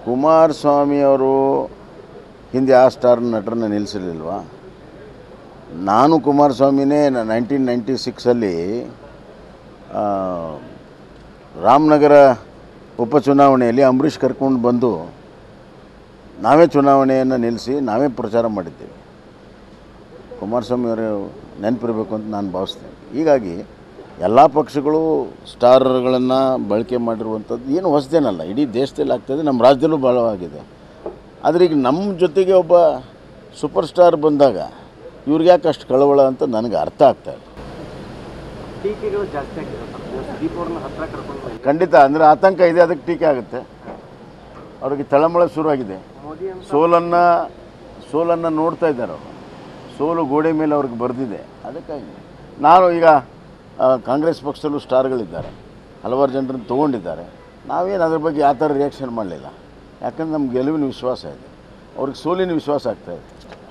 ಕುಮಾರಸ್ವಾಮಿ ಅವರು ಹಿಂದೆ ಆ ಸ್ಟಾರ್ ನಟರನ್ನ ನಿಲ್ಲಿಸಲಿಲ್ವಾ ನಾನು ಕುಮಾರಸ್ವಾಮಿನೇ ನೈನ್ಟೀನ್ ನೈಂಟಿ ಸಿಕ್ಸಲ್ಲಿ ರಾಮನಗರ ಉಪಚುನಾವಣೆಯಲ್ಲಿ ಅಂಬರೀಷ್ ಕರ್ಕೊಂಡು ಬಂದು ನಾವೇ ಚುನಾವಣೆಯನ್ನು ನಿಲ್ಲಿಸಿ ನಾವೇ ಪ್ರಚಾರ ಮಾಡಿದ್ದೇವೆ ಕುಮಾರಸ್ವಾಮಿ ಅವರು ನೆನಪಿರಬೇಕು ಅಂತ ನಾನು ಭಾವಿಸ್ತೇನೆ ಹೀಗಾಗಿ ಎಲ್ಲ ಪಕ್ಷಗಳು ಸ್ಟಾರ್ಗಳನ್ನು ಬಳಕೆ ಮಾಡಿರುವಂಥದ್ದು ಏನು ಹೊಸದೇನಲ್ಲ ಇಡೀ ದೇಶದಲ್ಲಿ ಆಗ್ತಾಯಿದೆ ನಮ್ಮ ರಾಜ್ಯದಲ್ಲೂ ಭಾಳವಾಗಿದೆ ಆದರೆ ಈಗ ನಮ್ಮ ಜೊತೆಗೆ ಒಬ್ಬ ಸೂಪರ್ ಸ್ಟಾರ್ ಬಂದಾಗ ಇವ್ರಿಗೆ ಯಾಕೆ ಅಷ್ಟು ಕಳವಳ ಅಂತ ನನಗೆ ಅರ್ಥ ಆಗ್ತಾ ಇಲ್ಲ ಟೀಕೆಗಳು ಜಾಸ್ತಿ ಆಗಿದೆ ಸರ್ ಸುದೀಪ್ ಅವ್ರನ್ನ ಹತ್ರ ಕರ್ಕೊಂಡು ಬಂದು ಖಂಡಿತ ಅಂದರೆ ಆತಂಕ ಇದೆ ಅದಕ್ಕೆ ಟೀಕೆ ಆಗುತ್ತೆ ಅವ್ರಿಗೆ ತಳಮಳ ಶುರುವಾಗಿದೆ ಮೋದಿ ಅಂತ ಸೋಲನ್ನು ಸೋಲನ್ನು ನೋಡ್ತಾ ಇದ್ದಾರೆ ಅವರು ಸೋಲು ಗೋಡೆ ಮೇಲೆ ಅವ್ರಿಗೆ ಬರೆದಿದೆ ಅದಕ್ಕಾಗಿ ನಾನು ಈಗ ಆ, ಕಾಂಗ್ರೆಸ್ ಪಕ್ಷದಲ್ಲೂ ಸ್ಟಾರ್ಗಳಿದ್ದಾರೆ ಹಲವಾರು ಜನರನ್ನು ತೊಗೊಂಡಿದ್ದಾರೆ ನಾವೇನು ಅದ್ರ ಬಗ್ಗೆ ಆ ಥರ ರಿಯಾಕ್ಷನ್ ಮಾಡಲಿಲ್ಲ ಯಾಕಂದ್ರೆ ನಮ್ಗೆ ಗೆಲುವಿನ ವಿಶ್ವಾಸ ಇದೆ ಅವ್ರಿಗೆ ಸೋಲಿನ ವಿಶ್ವಾಸ ಆಗ್ತಾಯಿದೆ